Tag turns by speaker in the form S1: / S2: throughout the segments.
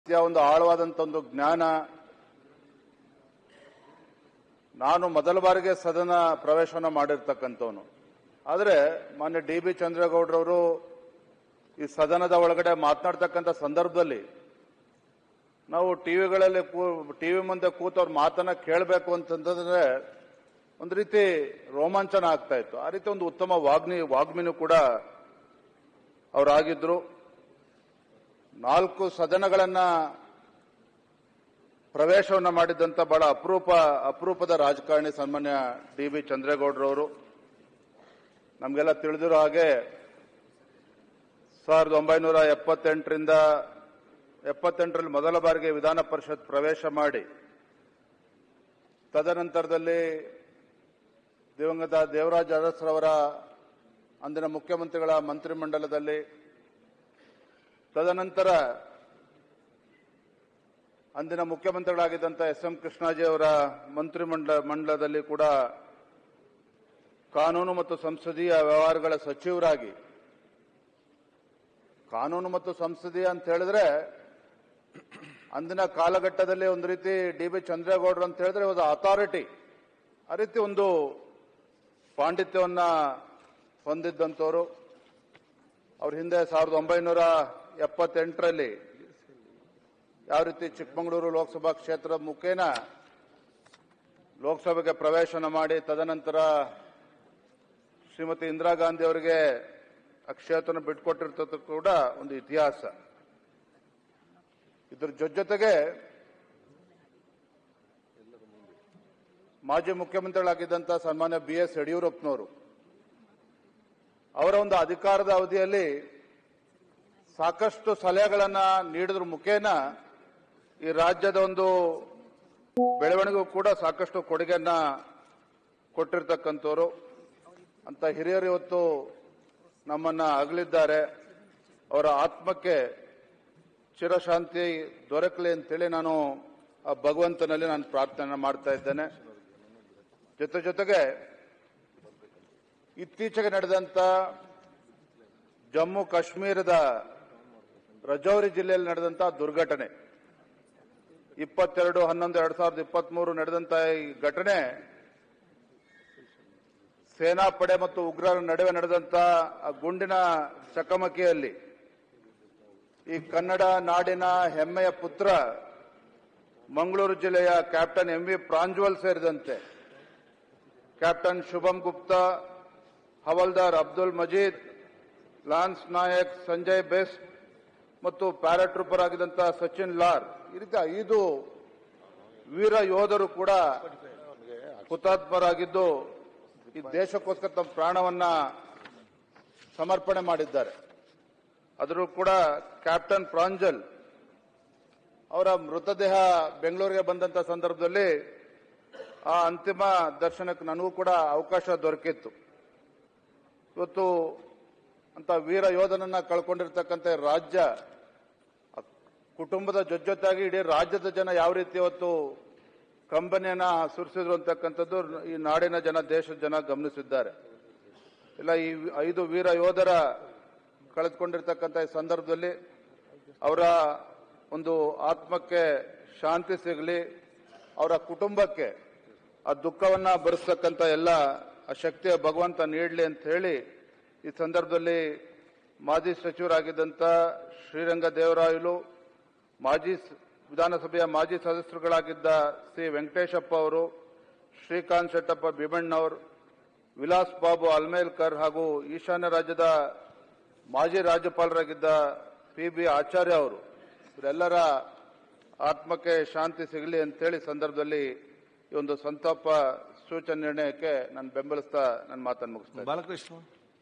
S1: ರೀತಿಯ ಒಂದು ಆಳವಾದಂತ ಒಂದು ಜ್ಞಾನ ನಾನು ಮೊದಲ ಬಾರಿಗೆ ಸದನ ಪ್ರವೇಶನ ಮಾಡಿರ್ತಕ್ಕಂಥವನು ಆದರೆ ಮಾನ್ಯ ಡಿ ಬಿ ಚಂದ್ರೇಗೌಡರವರು ಈ ಸದನದ ಒಳಗಡೆ ಮಾತನಾಡ್ತಕ್ಕಂಥ ಸಂದರ್ಭದಲ್ಲಿ ನಾವು ಟಿವಿಗಳಲ್ಲಿ ಟಿವಿ ಮುಂದೆ ಕೂತು ಅವ್ರ ಮಾತನ್ನ ಕೇಳಬೇಕು ಅಂತಂದ್ರೆ ಒಂದು ರೀತಿ ರೋಮಾಂಚನ ಆಗ್ತಾ ಇತ್ತು ಆ ರೀತಿ ಒಂದು ಉತ್ತಮ ವಾಗ್ಮಿ ವಾಗ್ಮಿನೂ ಕೂಡ ಅವರಾಗಿದ್ರು ನಾಲ್ಕು ಸದನಗಳನ್ನ ಪ್ರವೇಶವನ್ನ ಮಾಡಿದಂತ ಬಹಳ ಅಪರೂಪ ಅಪರೂಪದ ರಾಜಕಾರಣಿ ಸನ್ಮಾನ್ಯ ಡಿ ಬಿ ಚಂದ್ರೇಗೌಡರವರು ನಮಗೆಲ್ಲ ತಿಳಿದಿರೋ ಹಾಗೆ ಸಾವಿರದ ಒಂಬೈನೂರ ಎಪ್ಪತ್ತೆಂಟರಿಂದ ಎಪ್ಪತ್ತೆಂಟರಲ್ಲಿ ಮೊದಲ ಬಾರಿಗೆ ವಿಧಾನ ಪರಿಷತ್ ಪ್ರವೇಶ ಮಾಡಿ ತದನಂತರದಲ್ಲಿ ದಿವಂಗತ ದೇವರಾಜ ಅರಸ್ರವರ ಅಂದಿನ ಮುಖ್ಯಮಂತ್ರಿಗಳ ಮಂತ್ರಿಮಂಡಲದಲ್ಲಿ ತದನಂತರ ಅಂದಿನ ಮುಖ್ಯಮಂತ್ರಿಗಳಾಗಿದ್ದಂಥ ಎಸ್ ಎಂ ಕೃಷ್ಣಾಜಿ ಅವರ ಮಂತ್ರಿಮಂಡಲ ಮಂಡಲದಲ್ಲಿ ಕೂಡ ಕಾನೂನು ಮತ್ತು ಸಂಸದೀಯ ವ್ಯವಹಾರಗಳ ಸಚಿವರಾಗಿ ಕಾನೂನು ಮತ್ತು ಸಂಸದೀಯ ಅಂತ ಹೇಳಿದ್ರೆ ಅಂದಿನ ಕಾಲಘಟ್ಟದಲ್ಲಿ ಒಂದು ರೀತಿ ಡಿ ಬಿ ಚಂದ್ರೇಗೌಡರು ಅಂತ ಹೇಳಿದ್ರೆ ಒಂದು ಅಥಾರಿಟಿ ಆ ರೀತಿ ಒಂದು ಪಾಂಡಿತ್ಯವನ್ನ ಹೊಂದಿದ್ದಂಥವ್ರು ಅವ್ರ ಹಿಂದೆ ಸಾವಿರದ ಒಂಬೈನೂರ ಎಪ್ಪತ್ತೆಂಟರಲ್ಲಿ ಯಾವ ರೀತಿ ಚಿಕ್ಕಮಗಳೂರು ಲೋಕಸಭಾ ಕ್ಷೇತ್ರ ಮುಖೇನ ಲೋಕಸಭೆಗೆ ಪ್ರವೇಶನ ಮಾಡಿ ತದನಂತರ ಶ್ರೀಮತಿ ಇಂದಿರಾ ಗಾಂಧಿ ಅವರಿಗೆ ಆ ಕ್ಷೇತ್ರನ ಬಿಟ್ಕೊಟ್ಟಿರ್ತದ್ದು ಕೂಡ ಒಂದು ಇತಿಹಾಸ ಇದ್ರ ಜೊತೆ ಜೊತೆಗೆ ಮಾಜಿ ಮುಖ್ಯಮಂತ್ರಿಗಳಾಗಿದ್ದಂಥ ಸನ್ಮಾನ್ಯ ಬಿ ಎಸ್ ಯಡಿಯೂರಪ್ಪನವರು ಅವರ ಒಂದು ಅಧಿಕಾರದ ಅವಧಿಯಲ್ಲಿ ಸಾಕಷ್ಟು ಸಲಹೆಗಳನ್ನ ನೀಡಿದ್ರ ಮುಖೇನ ಈ ರಾಜ್ಯದ ಒಂದು ಬೆಳವಣಿಗೆಗೂ ಕೂಡ ಸಾಕಷ್ಟು ಕೊಡುಗೆಯನ್ನ ಕೊಟ್ಟಿರ್ತಕ್ಕಂಥವ್ರು ಅಂತ ಹಿರಿಯರು ಇವತ್ತು ನಮ್ಮನ್ನ ಅಗಲಿದ್ದಾರೆ ಅವರ ಆತ್ಮಕ್ಕೆ ಚಿರಶಾಂತಿ ದೊರಕಲಿ ಅಂತೇಳಿ ನಾನು ಆ ಭಗವಂತನಲ್ಲಿ ನಾನು ಪ್ರಾರ್ಥನೆ ಮಾಡ್ತಾ ಇದ್ದೇನೆ ಜೊತೆ ಜೊತೆಗೆ ಇತ್ತೀಚೆಗೆ ನಡೆದಂತ ಜಮ್ಮು ಕಾಶ್ಮೀರದ ರಜೌರಿ ಜಿಲ್ಲೆಯಲ್ಲಿ ನಡೆದಂತ ದುರ್ಘಟನೆ ಇಪ್ಪತ್ತೆರಡು ಹನ್ನೊಂದು ಎರಡ್ ಸಾವಿರದ ಇಪ್ಪತ್ತ್ ಮೂರು ನಡೆದಂತ ಈ ಘಟನೆ ಸೇನಾಪಡೆ ಮತ್ತು ಉಗ್ರರ ನಡುವೆ ನಡೆದಂತ ಆ ಗುಂಡಿನ ಚಕಮಕಿಯಲ್ಲಿ ಈ ಕನ್ನಡ ನಾಡಿನ ಹೆಮ್ಮೆಯ ಪುತ್ರ ಮಂಗಳೂರು ಜಿಲ್ಲೆಯ ಕ್ಯಾಪ್ಟನ್ ಎಂ ವಿ ಪ್ರಾಂಜುವಲ್ ಸೇರಿದಂತೆ ಕ್ಯಾಪ್ಟನ್ ಶುಭಂ ಗುಪ್ತಾ ಹವಲ್ದಾರ್ ಅಬ್ದುಲ್ ಮಜೀದ್ ಲಾನ್ಸ್ ನಾಯಕ್ ಸಂಜಯ್ ಬೆಸ್ಟ್ ಮತ್ತು ಪ್ಯಾರಾಟ್ರೂಪರ್ ಆಗಿದ್ದಂಥ ಸಚಿನ್ ಲಾರ್ ಈ ರೀತಿ ಐದು ವೀರ ಯೋಧರು ಕೂಡ ಹುತಾತ್ಮರಾಗಿದ್ದು ಈ ದೇಶಕ್ಕೋಸ್ಕರ ತಮ್ಮ ಪ್ರಾಣವನ್ನ ಸಮರ್ಪಣೆ ಮಾಡಿದ್ದಾರೆ ಅದರಲ್ಲೂ ಕೂಡ ಕ್ಯಾಪ್ಟನ್ ಪ್ರಾಂಜಲ್ ಅವರ ಮೃತದೇಹ ಬೆಂಗಳೂರಿಗೆ ಬಂದಂತ ಸಂದರ್ಭದಲ್ಲಿ ಆ ಅಂತಿಮ ದರ್ಶನಕ್ಕೆ ನನಗೂ ಕೂಡ ಅವಕಾಶ ದೊರಕಿತ್ತು ಇವತ್ತು ಅಂತ ವೀರ ಯೋಧನನ್ನ ಕಳ್ಕೊಂಡಿರ್ತಕ್ಕಂಥ ರಾಜ್ಯ ಆ ಕುಟುಂಬದ ಜೊತೆಯಾಗಿ ಇಡೀ ರಾಜ್ಯದ ಜನ ಯಾವ ರೀತಿ ಇವತ್ತು ಕಂಬನಿಯನ್ನ ಸುರಿಸಿದ್ರು ಅಂತಕ್ಕಂಥದ್ದು ಈ ನಾಡಿನ ಜನ ದೇಶದ ಜನ ಗಮನಿಸಿದ್ದಾರೆ ಇಲ್ಲ ಈ ಐದು ವೀರ ಯೋಧರ ಕಳೆದುಕೊಂಡಿರ್ತಕ್ಕಂಥ ಈ ಸಂದರ್ಭದಲ್ಲಿ ಅವರ ಒಂದು ಆತ್ಮಕ್ಕೆ ಶಾಂತಿ ಸಿಗಲಿ ಅವರ ಕುಟುಂಬಕ್ಕೆ ಆ ದುಃಖವನ್ನ ಭರಿಸ್ತಕ್ಕಂಥ ಎಲ್ಲ ಆ ಶಕ್ತಿಯ ಭಗವಂತ ನೀಡಲಿ ಅಂತ ಹೇಳಿ ಈ ಸಂದರ್ಭದಲ್ಲಿ ಮಾಜಿ ಸಚಿವರಾಗಿದ್ದಂಥ ಶ್ರೀರಂಗ ದೇವರಾಯಲು ಮಾಜಿ ಸ- ವಿಧಾನಸಭೆಯ ಮಾಜಿ ಸದಸ್ಯರುಗಳಾಗಿದ್ದ ಸಿ ವೆಂಕಟೇಶಪ್ಪ ಅವರು ಶ್ರೀಕಾಂತ್ ಶೆಟ್ಟಪ್ಪ ಭೀಮಣ್ಣವರು ವಿಲಾಸ್ ಬಾಬು ಅಲ್ಮೇಲ್ಕರ್ ಹಾಗೂ ಈಶಾನ್ಯ ರಾಜ್ಯದ ಮಾಜಿ ರಾಜ್ಯಪಾಲರಾಗಿದ್ದ ಪಿ ಬಿ ಆಚಾರ್ಯ ಅವರು ಇವರೆಲ್ಲರ ಆತ್ಮಕ್ಕೆ ಶಾಂತಿ ಸಿಗಲಿ ಅಂತೇಳಿ ಸಂದರ್ಭದಲ್ಲಿ ಈ ಒಂದು ಸಂತಾಪ ಸೂಚನೆ ನಿರ್ಣಯಕ್ಕೆ ನಾನು ಬೆಂಬಲಿಸ್ತಾ ನನ್ನ ಮಾತನ್ನು ಮುಗಿಸ್ತೇನೆ
S2: ಬಾಲಕೃಷ್ಣ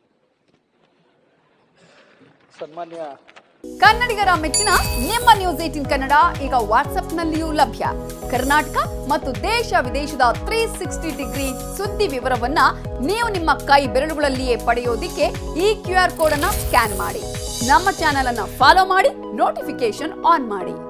S3: ಸನ್ಮಾನ್ಯ
S4: ಕನ್ನಡಿಗರ ಮೆಚ್ಚಿನ ನಿಮ್ಮ ನ್ಯೂಸ್ ಏಟಿನ್ ಕನ್ನಡ ಈಗ ವಾಟ್ಸ್ಆಪ್ನಲ್ಲಿಯೂ ಲಭ್ಯ ಕರ್ನಾಟಕ ಮತ್ತು ದೇಶ ವಿದೇಶದ ತ್ರೀ ಸಿಕ್ಸ್ಟಿ ಡಿಗ್ರಿ ಸುದ್ದಿ ವಿವರವನ್ನ ನೀವು ನಿಮ್ಮ ಕೈ ಬೆರಳುಗಳಲ್ಲಿಯೇ ಪಡೆಯೋದಿಕ್ಕೆ ಈ ಕ್ಯೂ ಆರ್ ಕೋಡ್ ಅನ್ನ ಸ್ಕ್ಯಾನ್ ಮಾಡಿ ನಮ್ಮ ಚಾನೆಲ್ ಅನ್ನ ಫಾಲೋ ಮಾಡಿ ನೋಟಿಫಿಕೇಶನ್ ಆನ್ ಮಾಡಿ